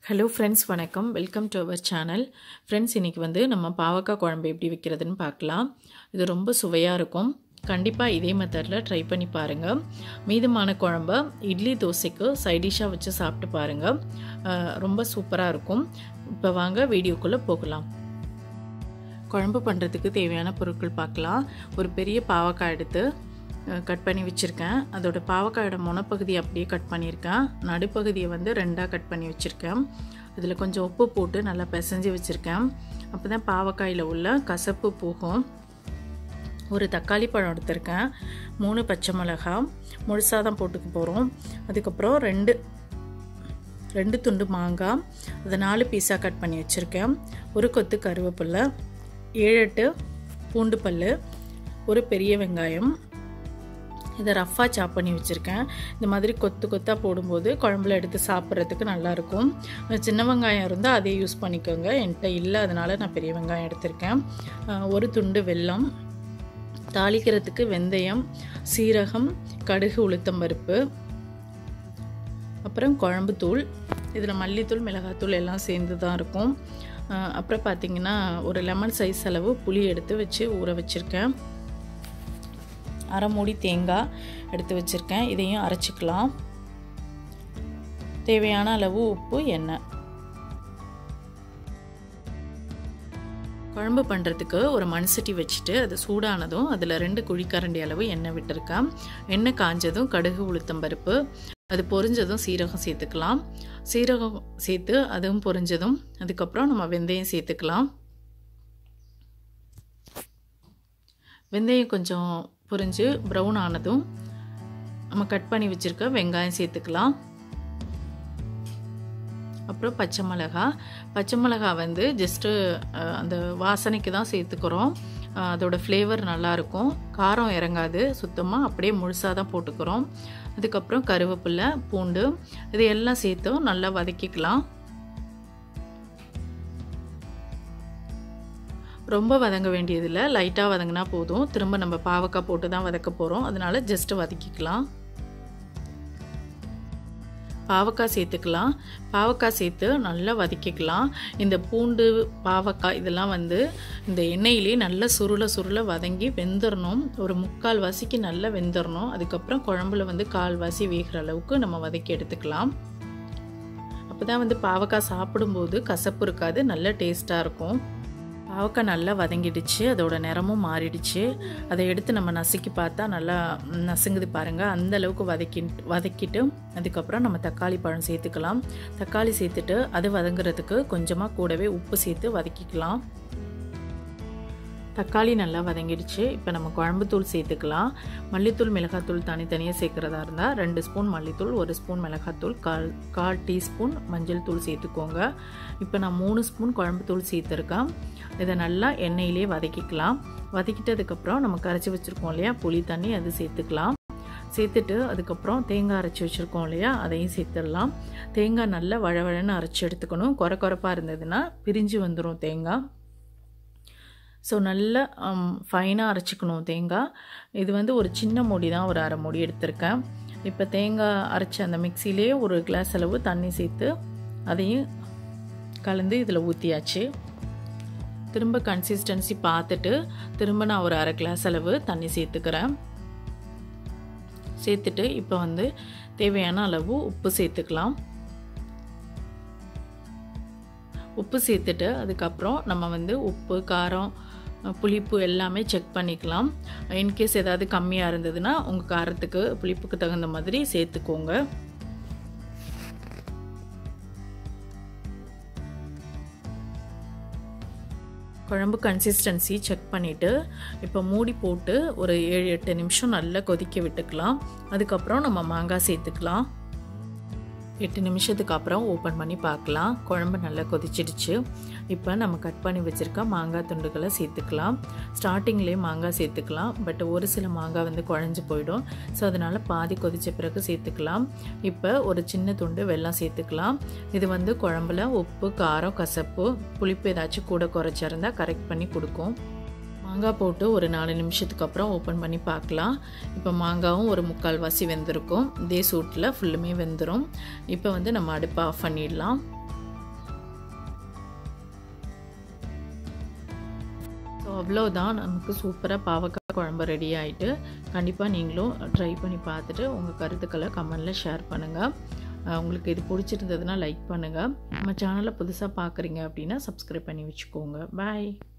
hello friends வணக்கம் welcome to our channel friends இன்றைக்கி வந்து நம்ம பாவக்காய் குழம்பு எப்படி வைக்கிறதுன்னு பார்க்கலாம் இது ரொம்ப சுவையாக இருக்கும் கண்டிப்பாக இதே மெத்தடில் ட்ரை பண்ணி பாருங்கள் மீதமான குழம்ப இட்லி தோசைக்கு சைடிஷாக வச்சு சாப்பிட்டு பாருங்கள் அஹ், ரொம்ப சூப்பராக இருக்கும் இப்போ வாங்க வீடியோக்குள்ளே போகலாம் குழம்பு பண்ணுறதுக்கு தேவையான பொருட்கள் பார்க்கலாம் ஒரு பெரிய பாவக்காய் எடுத்து கட் பண்ணி வச்சுருக்கேன் அதோட பாவக்காயோட முனப்பகுதி அப்படியே கட் பண்ணியிருக்கேன் நடுப்பகுதியை வந்து ரெண்டாக கட் பண்ணி வச்சுருக்கேன் இதில் கொஞ்சம் உப்பு போட்டு நல்லா பிசைஞ்சு வச்சுருக்கேன் அப்போ தான் பாவக்காயில் உள்ள கசப்பு போகும் ஒரு தக்காளி பழம் எடுத்திருக்கேன் மூணு பச்சை மிளகாய் முழுசாக தான் போட்டுக்க போகிறோம் அதுக்கப்புறம் ரெண்டு ரெண்டு துண்டு மாங்காய் அதை நாலு பீஸாக கட் பண்ணி வச்சுருக்கேன் ஒரு கொத்து கருவேப்பிலை ஏழு எட்டு பூண்டு பல் ஒரு பெரிய வெங்காயம் இதை ரஃப்பாக சாப் பண்ணி வச்சுருக்கேன் இந்த மாதிரி கொத்து கொத்தாக போடும்போது குழம்புல எடுத்து சாப்பிட்றதுக்கு நல்லாயிருக்கும் சின்ன வெங்காயம் இருந்தால் அதே யூஸ் பண்ணிக்கோங்க என்கிட்ட இல்லை அதனால் நான் பெரிய வெங்காயம் எடுத்திருக்கேன் அஹ் ஒரு துண்டு வெல்லம் தாளிக்கிறதுக்கு வெந்தயம் சீரகம் கடுகு உளுத்தம்பருப்பு அப்புறம் குழம்புத்தூள் இதில் மல்லித்தூள் மிளகாத்தூள் எல்லாம் சேர்ந்து தான் இருக்கும் அஹ் அப்புறம் பார்த்திங்கன்னா ஒரு லெமன் சைஸ் அளவு புளி எடுத்து வச்சு ஊற வச்சுருக்கேன் அரை மூடி தேங்காய் எடுத்து வச்சுருக்கேன் இதையும் அரைச்சிக்கலாம் தேவையான அளவு உப்பு எண்ணெய் குழம்பு பண்ணுறதுக்கு ஒரு மண் சட்டி வச்சுட்டு அது சூடானதும் அதில் ரெண்டு குழிக்கரண்டி அளவு எண்ணெய் விட்டுருக்கேன் எண்ணெய் காஞ்சதும் கடுகு உளுத்தம்பருப்பு அது பொரிஞ்சதும் சீரகம் சேர்த்துக்கலாம் சீரகம் சேர்த்து அதுவும் பொரிஞ்சதும் அதுக்கப்புறம் நம்ம வெந்தயம் சேர்த்துக்கலாம் வெந்தயம் கொஞ்சம் பொரிஞ்சு ப்ரௌன் ஆனதும் நம்ம கட் பண்ணி வச்சுருக்க வெங்காயம் சேர்த்துக்கலாம் அப்புறம் பச்சை மிளகா பச்சை மிளகா வந்து ஜஸ்ட்டு அந்த வாசனைக்கு தான் சேர்த்துக்கிறோம் அஹ், அதோட ஃப்ளேவர் நல்லாயிருக்கும் காரம் இறங்காது சுத்தமாக அப்படியே முழுசாக தான் போட்டுக்கிறோம் அதுக்கப்புறம் கருவேப்பிலை பூண்டு இது எல்லாம் சேர்த்தும் நல்லா வதக்கிக்கலாம் ரொம்ப வதங்க வேண்டியதில்லை லைட்டாக வதங்கினா போதும் திரும்ப நம்ம பாவக்காய் போட்டு தான் வதக்க போகிறோம் அதனால ஜஸ்ட்டு வதக்கிக்கலாம் பாவக்காய் சேர்த்துக்கலாம் பாவக்காய் சேர்த்து நல்லா வதக்கிக்கலாம் இந்த பூண்டு பாவக்காய் இதெல்லாம் வந்து இந்த எண்ணெயிலே நல்லா சுருள சுருள வதங்கி வெந்துடணும் ஒரு முக்கால் வாசிக்கு நல்லா வெந்துடணும் அதுக்கப்புறம் குழம்புல வந்து கால்வாசி வேகிற அளவுக்கு நம்ம வதக்கி எடுத்துக்கலாம் அப்போ தான் வந்து பாவக்காய் சாப்பிடும்போது கசப்பு இருக்காது நல்ல டேஸ்ட்டாக இருக்கும் பாவக்காய் நல்லா வதங்கிடுச்சு அதோட நிறமும் மாறிடுச்சு அதை எடுத்து நம்ம நசுக்கி பார்த்தா நல்லா நசுங்குது பாருங்கள் அந்த அளவுக்கு வதக்கி வதக்கிட்டு அதுக்கப்புறம் நம்ம தக்காளி பழம் சேர்த்துக்கலாம் தக்காளி சேர்த்துட்டு அது வதங்குறதுக்கு கொஞ்சமாக கூடவே உப்பு சேர்த்து வதக்கிக்கலாம் தக்காளி நல்லா வதங்கிடுச்சு இப்போ நம்ம குழம்புத்தூள் சேர்த்துக்கலாம் மல்லித்தூள் மிளகாத்தூள் தனித்தனியாக சேர்க்குறதா இருந்தால் ரெண்டு ஸ்பூன் மல்லித்தூள் ஒரு ஸ்பூன் மிளகாத்தூள் கால் கால் டீஸ்பூன் மஞ்சள் தூள் சேர்த்துக்கோங்க இப்போ நான் மூணு ஸ்பூன் குழம்புத்தூள் சேர்த்துருக்கேன் இதை நல்லா எண்ணெயிலே வதக்கிக்கலாம் வதக்கிட்டதுக்கப்புறம் நம்ம கரைச்சி வச்சுருக்கோம் இல்லையா புளி தண்ணி அது சேர்த்துக்கலாம் சேர்த்துட்டு அதுக்கப்புறம் தேங்காய் அரைச்சி வச்சுருக்கோம் இல்லையா அதையும் சேர்த்துடலாம் தேங்காய் நல்லா வழவழன்னு அரைச்சி எடுத்துக்கணும் குறை குறைப்பாக இருந்ததுன்னா பிரிஞ்சு வந்துடும் தேங்காய் ஸோ நல்லா ஃபைனாக அரைச்சிக்கணும் தேங்காய் இது வந்து ஒரு சின்ன மூடி தான் ஒரு அரை மூடி எடுத்திருக்கேன் இப்போ தேங்காய் அரைச்ச அந்த மிக்சிலே ஒரு கிளாஸ் அளவு தண்ணி சேர்த்து அதையும் கலந்து இதில் ஊற்றியாச்சு திரும்ப கன்சிஸ்டன்சி பார்த்துட்டு திரும்ப நான் ஒரு அரை கிளாஸ் அளவு தண்ணி சேர்த்துக்கிறேன் சேர்த்துட்டு இப்போ வந்து தேவையான அளவு உப்பு சேர்த்துக்கலாம் உப்பு சேர்த்துட்டு அதுக்கப்புறம் நம்ம வந்து உப்பு காரம் புளிப்பு எல்லாமே செக் பண்ணிக்கலாம் இன்கேஸ் ஏதாவது கம்மியாக இருந்ததுன்னா உங்கள் காரத்துக்கு புளிப்புக்கு தகுந்த மாதிரி சேர்த்துக்கோங்க குழம்பு கன்சிஸ்டன்சி செக் பண்ணிவிட்டு இப்போ மூடி போட்டு ஒரு ஏழு எட்டு நிமிஷம் நல்லா கொதிக்க விட்டுக்கலாம் அதுக்கப்புறம் நம்ம மாங்காய் சேர்த்துக்கலாம் எட்டு நிமிஷத்துக்கு அப்புறம் ஓப்பன் பண்ணி பார்க்கலாம் குழம்பு நல்லா கொதிச்சிடுச்சு இப்போ நம்ம கட் பண்ணி வச்சுருக்க மாங்காய் துண்டுகளை சேர்த்துக்கலாம் ஸ்டார்டிங்லேயே மாங்காய் சேர்த்துக்கலாம் பட் ஒரு சில மாங்காய் வந்து குழஞ்சி போயிடும் ஸோ அதனால் பாதி கொதித்த பிறகு சேர்த்துக்கலாம் இப்போ ஒரு சின்ன துண்டு வெல்லம் சேர்த்துக்கலாம் இது வந்து குழம்புல உப்பு காரம் கசப்பு புளிப்பு ஏதாச்சும் கூட குறைச்சிருந்தா கரெக்ட் பண்ணி கொடுக்கும் மாங்காய் போட்டு ஒரு நாலு நிமிஷத்துக்கு அப்புறம் ஓப்பன் பண்ணி பார்க்கலாம் இப்போ மாங்காவும் ஒரு முக்கால் வாசி வெந்திருக்கும் இதே சூட்டில் ஃபுல்லுமே வெந்துடும் இப்போ வந்து நம்ம அடுப்பை ஆஃப் பண்ணிடலாம் அவ்வளோதான் நமக்கு சூப்பராக பாவக்காய் குழம்பு ரெடி ஆகிட்டு கண்டிப்பாக நீங்களும் ட்ரை பண்ணி பார்த்துட்டு உங்கள் கருத்துக்களை கமெண்டில் ஷேர் பண்ணுங்கள் உங்களுக்கு இது பிடிச்சிருந்ததுன்னா லைக் பண்ணுங்கள் நம்ம சேனலை புதுசாக பார்க்குறீங்க அப்படின்னா சப்ஸ்கிரைப் பண்ணி வச்சுக்கோங்க பாய்